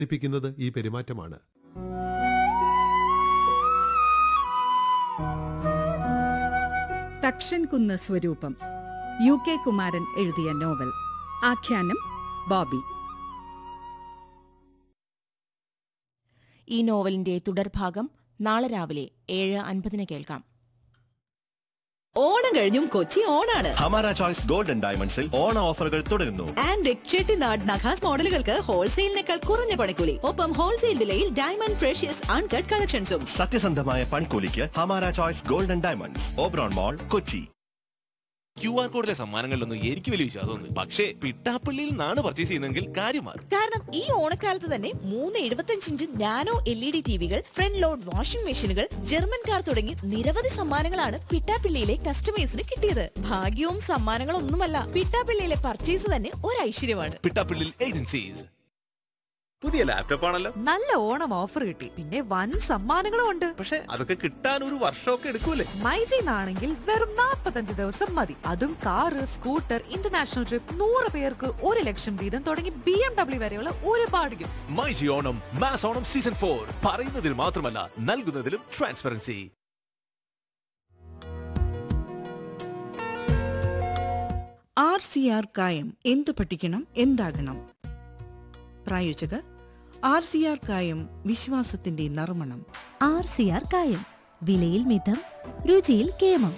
ണിപ്പിക്കുന്നത് ഈ പെരുമാറ്റമാണ് തക്ഷൻ കുന്ന് സ്വരൂപം യു കെ കുമാരൻ എഴുതിയ നോവൽ ആഖ്യാനം ബോബി ഈ നോവലിന്റെ തുടർഭാഗം നാളെ രാവിലെ ഏഴ് അൻപതിന് കേൾക്കാം ഓണം കഴിഞ്ഞും കൊച്ചി ഓണാണ് ഹമാര ചോയ്സ് ഗോൾഡൻ ഡയമണ്ട്സിൽ ഓണ ഓഫറുകൾ തുടരുന്നു ആൻഡ് ചെട്ടിനാട് നഖാസ് മോഡലുകൾക്ക് ഹോൾസെയിലിനേക്കാൾ കുറഞ്ഞ പണിക്കൂലി ഒപ്പം ഹോൾസെയിൽ വിലയിൽ ഡയമണ്ട് ഫ്രഷ്യസ് അൺകട്ട് കളക്ഷൻസും സത്യസന്ധമായ പണിക്കൂലിക്ക് ഹമാര choice golden diamonds Oberon mall Kochi Q R കോഡിലെ സമ്മാനങ്ങളിലൊന്നും എനിക്ക് വലിയ വിശ്വാസമൊന്നും പക്ഷേ പിട്ടാപ്പള്ളിയിൽ നിന്നാണ് പർച്ചേസ് ചെയ്യുന്നതെങ്കിൽ കാര്യം മാറും കാരണം ഈ ഓണക്കാലത്ത് തന്നെ മൂന്ന് എഴുപത്തഞ്ച് inch nano L E D ടിവികൾ ഫ്രണ്ട് ലോഡ് വാഷിംഗ് മെഷീനുകൾ ജർമ്മൻ കാർ തുടങ്ങി നിരവധി സമ്മാനങ്ങളാണ് പിട്ടാപ്പിള്ളിയിലെ കസ്റ്റമേഴ്സിന് കിട്ടിയത് ഭാഗ്യവും സമ്മാനങ്ങളൊന്നുമല്ല പിട്ടാപ്പിള്ളിയിലെ പർച്ചേസ് തന്നെ ഒരു ഐശ്വര്യമാണ് പിട്ടാപ്പള്ളിയിൽ ഏജൻസീസ് പുതിയ ലാപ്ടോപ്പ് ആണല്ലോ നല്ല ഓണം ഓഫർ കിട്ടി പിന്നെ വൻ സമ്മാനങ്ങളും ഉണ്ട് പക്ഷെ അതൊക്കെ കിട്ടാൻ ഒരു വർഷമൊക്കെ എടുക്കൂലേ മൈജിന്നാണെങ്കിൽ വെറും 45 ദിവസം മതി അതും കാറ് സ്കൂട്ടർ ഇന്റർനാഷണൽ ട്രിപ്പ് നൂറ് പേർക്ക് ഒരു ലക്ഷം വീതം തുടങ്ങി ബി എം ഡബ്ല്യു വരെയുള്ള ഒരുപാട് gift myG Onam mass Onam season four പറയുന്നതിൽ മാത്രമല്ല നൽകുന്നതിലും ട്രാൻസ്പെറൻസി ആർ സി ആർ കായം എന്തു പഠിക്കണം എന്താകണം പ്രായോജകർ ആർ സി ആർ കായം വിശ്വാസത്തിന്റെ നറുമണം ആർ സി ആർ കായം വിലയിൽ മിതം രുചിയിൽ കേമം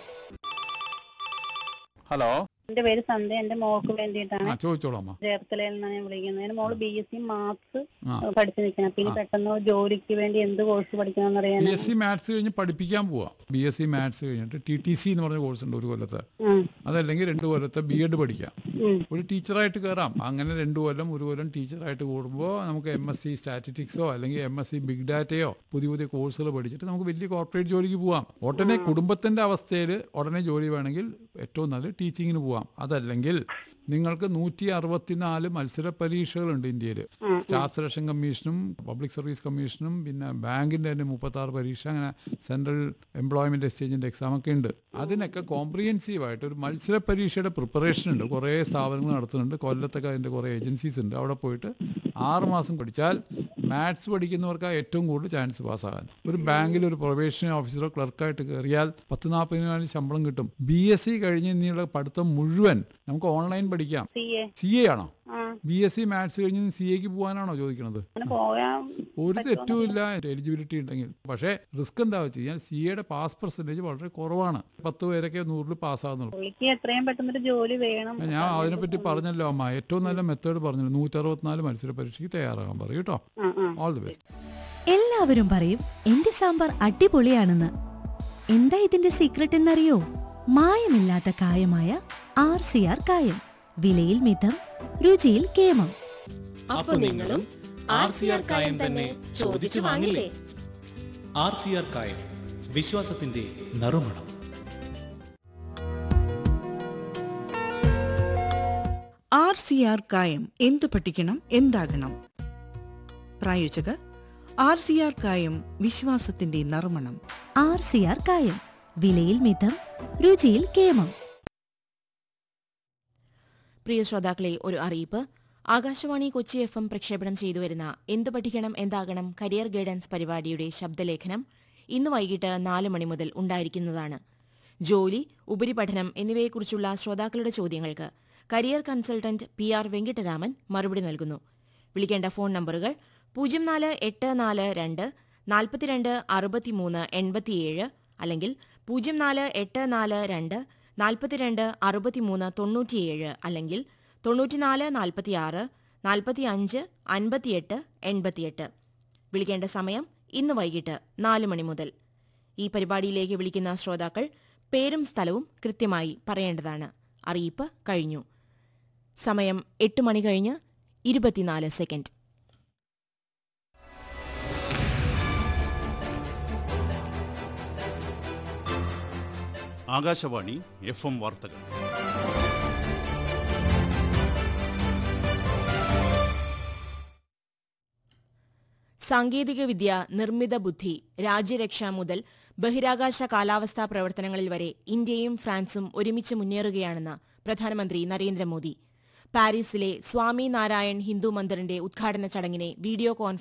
ഹലോ എന്റെ പേര് സന്ധ്യ എന്റെ മോൾക്ക് വേണ്ടിയിട്ടാണ് ആ ചോദിച്ചോളാം ചേർത്തലയിൽ നിന്നാണ് ഞാൻ വിളിക്കുന്നത് എന്റെ മോള് ബി എസ് സി മാത്സ് ആ. പഠിച്ചു നിൽക്കണം പിന്നെ ആ. പെട്ടെന്ന് ജോലിക്ക് വേണ്ടി എന്ത് കോഴ്സ് പഠിക്കണമെന്ന് അറിയാൻ ബി എസ് സി മാത്സ് കഴിഞ്ഞ് പഠിപ്പിക്കാൻ പോവാ ബി എസ് സി മാത്സ് കഴിഞ്ഞിട്ട് ടി ടി സി എന്ന് പറഞ്ഞ കോഴ്സ് ഉണ്ട് ഒരു കൊല്ലത്തെ അതല്ലെങ്കിൽ രണ്ട് കൊല്ലത്തെ ബി എഡ് പഠിക്കാം ഒരു ടീച്ചറായിട്ട് കയറാം അങ്ങനെ രണ്ട് കൊല്ലം ഒരു കൊല്ലം ടീച്ചറായിട്ട് കൂടുമ്പോൾ നമുക്ക് എം എസ് സി സ്റ്റാറ്റിസ്റ്റിക്സോ അല്ലെങ്കിൽ എം എസ് സി ബിഗ് ഡാറ്റയോ പുതിയ പുതിയ കോഴ്സുകൾ പഠിച്ചിട്ട് നമുക്ക് വലിയ കോർപ്പറേറ്റ് ജോലിക്ക് പോവാം ഉടനെ കുടുംബത്തിന്റെ അവസ്ഥയിൽ ഉടനെ ജോലി വേണമെങ്കിൽ ഏറ്റവും നല്ലത് ടീച്ചിങ്ങിന് പോവാം അതല്ലെങ്കിൽ നിങ്ങൾക്ക് നൂറ്റി അറുപത്തിനാല് മത്സര പരീക്ഷകളുണ്ട് ഇന്ത്യയിൽ സ്റ്റാഫ് സെലക്ഷൻ കമ്മീഷനും പബ്ലിക് സർവീസ് കമ്മീഷനും പിന്നെ ബാങ്കിന്റെ തന്നെ മുപ്പത്തി ആറ് പരീക്ഷ അങ്ങനെ സെൻട്രൽ എംപ്ലോയ്മെന്റ് എക്സ്ചേഞ്ചിന്റെ എക്സാം ഒക്കെ ഉണ്ട് അതിനൊക്കെ കോംപ്രിഹെൻസീവ് ആയിട്ട് ഒരു മത്സര പരീക്ഷയുടെ പ്രിപ്പറേഷൻ ഉണ്ട് കുറേ സ്ഥാപനങ്ങൾ നടത്തുന്നുണ്ട് കൊല്ലത്തൊക്കെ അതിന്റെ കുറേ ഏജൻസീസ് ഉണ്ട് അവിടെ പോയിട്ട് ആറ് മാസം പഠിച്ചാൽ മാത്സ് പഠിക്കുന്നവർക്ക് ഏറ്റവും കൂടുതൽ ചാൻസ് പാസ്സാകാൻ ഒരു ബാങ്കിൽ ഒരു പ്രൊബേഷൻ ഓഫീസറോ ക്ലർക്കായിട്ട് കയറിയാൽ പത്ത് നാൽപ്പതിനായിരം ശമ്പളം കിട്ടും ബി എസ് സി കഴിഞ്ഞ് ഇനിയുള്ള പഠിത്തം മുഴുവൻ നമുക്ക് ഓൺലൈൻ പഠിക്കാം സി എ സി എ ആണോ ആ ബി എസ് സി മാത്സ് കഴിഞ്ഞ് സി എക്ക് പോകാനാണോ ചോദിക്കുന്നത് അങ്ങനെ പോകാൻ ഒരു തെറ്റുമില്ല എലിജിബിലിറ്റി ഉണ്ടെങ്കിൽ പക്ഷേ റിസ്ക് എന്താ വെച്ച് കഴിഞ്ഞാൽ സി എയുടെ പാസ് പെർസെൻറ്റേജ് വളരെ കുറവാണ് പത്ത് പേരൊക്കെ നൂറിൽ പാസ്സാകുന്നുള്ളൂ പുള്ളിക്ക് എത്രയും പെട്ടെന്നൊരു ജോലി വേണം ഞാൻ അതിനെപ്പറ്റി പറഞ്ഞല്ലോ അമ്മ ഏറ്റവും നല്ല മെത്തേഡ് പറഞ്ഞല്ലോ നൂറ്റി അറുപത്തിനാല് മത്സര പരീക്ഷയ്ക്ക് തയ്യാറാകാൻ പറയും കേട്ടോ ആ, ആ. ഓൾ ദി ബെസ്റ്റ് എല്ലാവരും പറയും എന്റെ സാമ്പാർ അടിപൊളിയാണെന്ന് എന്താ ഇതിന്റെ സീക്രട്ട് എന്നറിയോ മായമില്ലാത്ത കായമായ ആർ സി ആർ കായം വിലയിൽ മിതം രുചിയിൽ കേമം അപ്പൊ നിങ്ങളും ആർ സി ആർ കായം തന്നെ ചോദിച്ചു വാങ്ങില്ലേ ആർ സി ആർ കായം വിശ്വാസത്തിന്റെ നറുമണം ആർ സി ആർ കായം എന്തു പഠിക്കണം എന്താകണം പ്രായോജകർ ആർ സി ആർ കായം വിശ്വാസത്തിന്റെ നറുമണം ആർ സി ആർ കായം വിലയിൽ മിതം രുചിയിൽ കേമം പ്രിയ ശ്രോതാക്കളെ ഒരു അറിയിപ്പ് ആകാശവാണി കൊച്ചി എഫ് എം പ്രക്ഷേപണം ചെയ്തു വരുന്ന എന്തു പഠിക്കണം എന്താകണം കരിയർ ഗൈഡൻസ് പരിപാടിയുടെ ശബ്ദലേഖനം ഇന്ന് വൈകിട്ട് നാല് മണി മുതൽ ഉണ്ടായിരിക്കുന്നതാണ് ജോലി ഉപരിപഠനം എന്നിവയെക്കുറിച്ചുള്ള ശ്രോതാക്കളുടെ ചോദ്യങ്ങൾക്ക് career consultant P R Venkataraman മറുപടി നൽകുന്നു വിളിക്കേണ്ട ഫോൺ നമ്പറുകൾ പൂജ്യം നാല് എട്ട് നാല് രണ്ട് നാൽപ്പത്തിരണ്ട് അറുപത്തിമൂന്ന് എൺപത്തിയേഴ് അല്ലെങ്കിൽ പൂജ്യം നാല് എട്ട് നാല് രണ്ട് നാൽപ്പത്തിരണ്ട് അറുപത്തിമൂന്ന് തൊണ്ണൂറ്റിയേഴ് അല്ലെങ്കിൽ തൊണ്ണൂറ്റിനാല് നാൽപ്പത്തിയാറ് നാൽപ്പത്തിയഞ്ച് അൻപത്തിയെട്ട് എൺപത്തിയെട്ട് വിളിക്കേണ്ട സമയം ഇന്ന് വൈകിട്ട് നാല് മണി മുതൽ ഈ പരിപാടിയിലേക്ക് വിളിക്കുന്ന ശ്രോതാക്കൾ പേരും സ്ഥലവും കൃത്യമായി പറയേണ്ടതാണ് അറിയിപ്പ് കഴിഞ്ഞു സമയം എട്ട് മണി കഴിഞ്ഞ് ഇരുപത്തിനാല് സെക്കൻഡ് ആകാശവാണി എഫ് എം വാർത്തകൾ സാങ്കേതികവിദ്യ നിർമ്മിത ബുദ്ധി രാജ്യരക്ഷ മുതൽ ബഹിരാകാശ കാലാവസ്ഥാ പ്രവർത്തനങ്ങളിൽ വരെ ഇന്ത്യയും ഫ്രാൻസും ഒരുമിച്ച് മുന്നേറുകയാണെന്ന് പ്രധാനമന്ത്രി നരേന്ദ്രമോദി പാരീസിലെ സ്വാമി നാരായൺ ഹിന്ദു മന്ദിറിന്റെ ഉദ്ഘാടന ചടങ്ങിനെ വീഡിയോ കോൺഫറൻസ്